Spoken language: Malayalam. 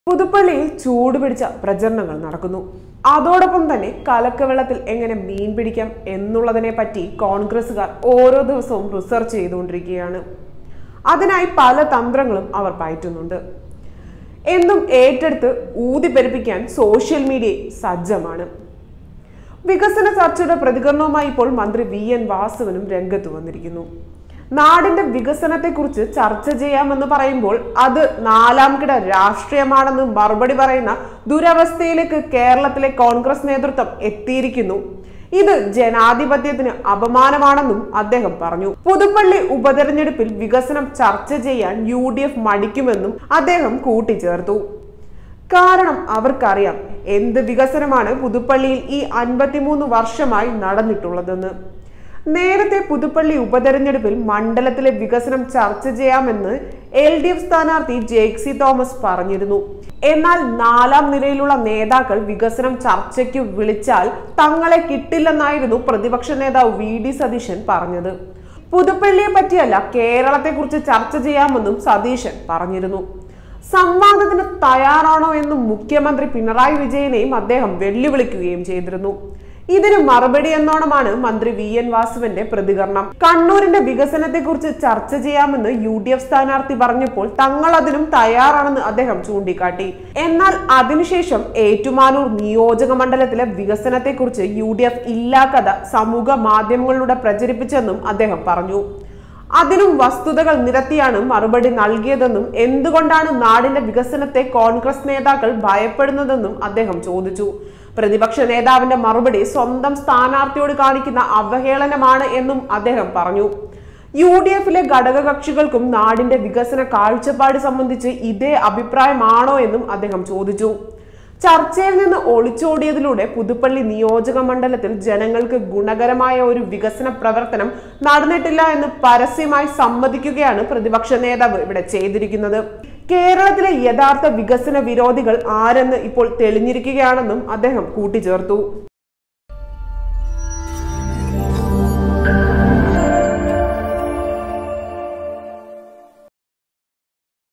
പുതുപ്പള്ളിയിൽ ചൂടുപിടിച്ച പ്രചരണങ്ങൾ നടക്കുന്നു അതോടൊപ്പം തന്നെ കലക്കവെള്ളത്തിൽ എങ്ങനെ മീൻ പിടിക്കാം എന്നുള്ളതിനെ പറ്റി കോൺഗ്രസുകാർ ഓരോ ദിവസവും റിസർച്ച് ചെയ്തുകൊണ്ടിരിക്കുകയാണ് അതിനായി പല തന്ത്രങ്ങളും അവർ പയറ്റുന്നുണ്ട് എന്തും ഏറ്റെടുത്ത് ഊതിപ്പെരുപ്പിക്കാൻ സോഷ്യൽ മീഡിയ സജ്ജമാണ് വികസന ചർച്ചയുടെ പ്രതികരണവുമായി ഇപ്പോൾ മന്ത്രി വി എൻ വാസവനും രംഗത്ത് വന്നിരിക്കുന്നു നാടിന്റെ വികസനത്തെക്കുറിച്ച് ചർച്ച ചെയ്യാമെന്ന് പറയുമ്പോൾ അത് നാലാം കിട രാഷ്ട്രീയമാണെന്ന് മറുപടി പറയുന്ന ദുരവസ്ഥയിലേക്ക് കേരളത്തിലെ കോൺഗ്രസ് നേതൃത്വം എത്തിയിരിക്കുന്നു ഇത് ജനാധിപത്യത്തിന് അപമാനമാണെന്നും അദ്ദേഹം പറഞ്ഞു പുതുപ്പള്ളി ഉപതെരഞ്ഞെടുപ്പിൽ വികസനം ചർച്ച ചെയ്യാൻ യു ഡി എഫ് മടിക്കുമെന്നും അദ്ദേഹം കൂട്ടിച്ചേർത്തു കാരണം അവർക്കറിയാം എന്ത് വികസനമാണ് പുതുപ്പള്ളിയിൽ ഈ അൻപത്തിമൂന്ന് വർഷമായി നടന്നിട്ടുള്ളതെന്ന് നേരത്തെ പുതുപ്പള്ളി ഉപതെരഞ്ഞെടുപ്പിൽ മണ്ഡലത്തിലെ വികസനം ചർച്ച ചെയ്യാമെന്ന് എൽ ഡി എഫ് സ്ഥാനാർത്ഥി ജേക്സി തോമസ് പറഞ്ഞിരുന്നു എന്നാൽ നാലാം നിരയിലുള്ള നേതാക്കൾ വികസനം ചർച്ചയ്ക്ക് വിളിച്ചാൽ തങ്ങളെ കിട്ടില്ലെന്നായിരുന്നു പ്രതിപക്ഷ നേതാവ് വി ഡി സതീശൻ പറഞ്ഞത് പുതുപ്പള്ളിയെ പറ്റിയല്ല കേരളത്തെക്കുറിച്ച് ചർച്ച ചെയ്യാമെന്നും സതീശൻ പറഞ്ഞിരുന്നു സംവാദത്തിന് തയ്യാറാണോ എന്ന് മുഖ്യമന്ത്രി പിണറായി വിജയനെയും അദ്ദേഹം വെല്ലുവിളിക്കുകയും ചെയ്തിരുന്നു ഇതിന് മറുപടി എന്നോണമാണ് മന്ത്രി വി എൻ വാസുവിന്റെ പ്രതികരണം കണ്ണൂരിന്റെ വികസനത്തെക്കുറിച്ച് ചർച്ച ചെയ്യാമെന്ന് യു ഡി എഫ് സ്ഥാനാർത്ഥി പറഞ്ഞപ്പോൾ തങ്ങൾ അതിനും തയ്യാറാണെന്ന് അദ്ദേഹം ചൂണ്ടിക്കാട്ടി എന്നാൽ അതിനുശേഷം ഏറ്റുമാനൂർ നിയോജക മണ്ഡലത്തിലെ വികസനത്തെക്കുറിച്ച് യു ഡി എഫ് ഇല്ലാ കഥ സമൂഹ മാധ്യമങ്ങളിലൂടെ പ്രചരിപ്പിച്ചെന്നും അദ്ദേഹം പറഞ്ഞു അതിനും വസ്തുതകൾ നിരത്തിയാണ് മറുപടി നൽകിയതെന്നും എന്തുകൊണ്ടാണ് നാടിന്റെ വികസനത്തെ കോൺഗ്രസ് നേതാക്കൾ ഭയപ്പെടുന്നതെന്നും അദ്ദേഹം ചോദിച്ചു പ്രതിപക്ഷ നേതാവിന്റെ മറുപടി സ്വന്തം സ്ഥാനാർത്ഥിയോട് കാണിക്കുന്ന അവഹേളനമാണ് എന്നും അദ്ദേഹം പറഞ്ഞു യു ഡി എഫിലെ ഘടകകക്ഷികൾക്കും നാടിന്റെ വികസന കാഴ്ചപ്പാട് സംബന്ധിച്ച് ഇതേ അഭിപ്രായമാണോ എന്നും അദ്ദേഹം ചോദിച്ചു ചർച്ചയിൽ നിന്ന് ഒളിച്ചോടിയതിലൂടെ പുതുപ്പള്ളി നിയോജക മണ്ഡലത്തിൽ ജനങ്ങൾക്ക് ഗുണകരമായ ഒരു വികസന പ്രവർത്തനം നടന്നിട്ടില്ല എന്ന് പരസ്യമായി സമ്മതിക്കുകയാണ് പ്രതിപക്ഷ നേതാവ് ഇവിടെ ചെയ്തിരിക്കുന്നത് കേരളത്തിലെ യഥാർത്ഥ വികസന വിരോധികൾ ആരെന്ന് ഇപ്പോൾ തെളിഞ്ഞിരിക്കുകയാണെന്നും അദ്ദേഹം കൂട്ടിച്ചേർത്തു